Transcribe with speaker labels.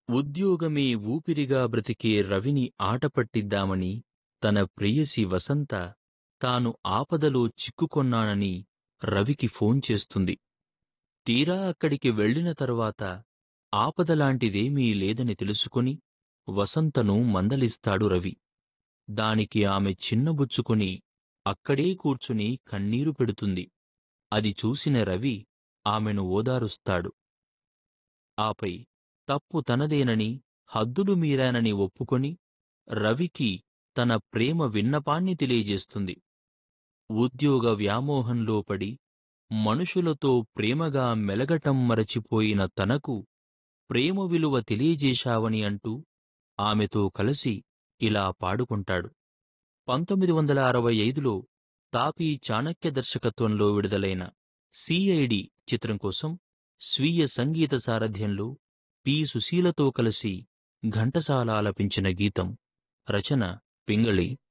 Speaker 1: ఉద్యోగమే ఊపిరిగా బ్రతికే రవిని ఆటపట్టిద్దామని తన ప్రేయసి వసంత తాను ఆపదలో చిక్కుకొన్నానని రవికి ఫోన్ చేస్తుంది తీరా అక్కడికి వెళ్ళిన తరువాత ఆపదలాంటిదేమీ లేదని తెలుసుకొని వసంతను మందలిస్తాడు రవి దానికి ఆమె చిన్నబుచ్చుకొని అక్కడే కూర్చుని కన్నీరు పెడుతుంది అది చూసిన రవి ఆమెను ఓదారుస్తాడు ఆపై తప్పు తనదేనని హద్దులు మీరానని ఒప్పుకొని రవికి తన ప్రేమ విన్నపాన్ని తెలియజేస్తుంది ఉద్యోగ వ్యామోహంలో పడి మనుషులతో ప్రేమగా మెలగటం మరచిపోయిన తనకు ప్రేమ విలువ తెలియజేశావని అంటూ ఆమెతో కలిసి ఇలా పాడుకుంటాడు పంతొమ్మిది వందల అరవై ఐదులో తాపీ చాణక్య దర్శకత్వంలో విడుదలైన సిఐడి చిత్రం కోసం స్వీయ సంగీత సారథ్యంలో పి సుశీలతో కలిసి ఘంటసాల ఆలపించిన గీతం రచన పింగళి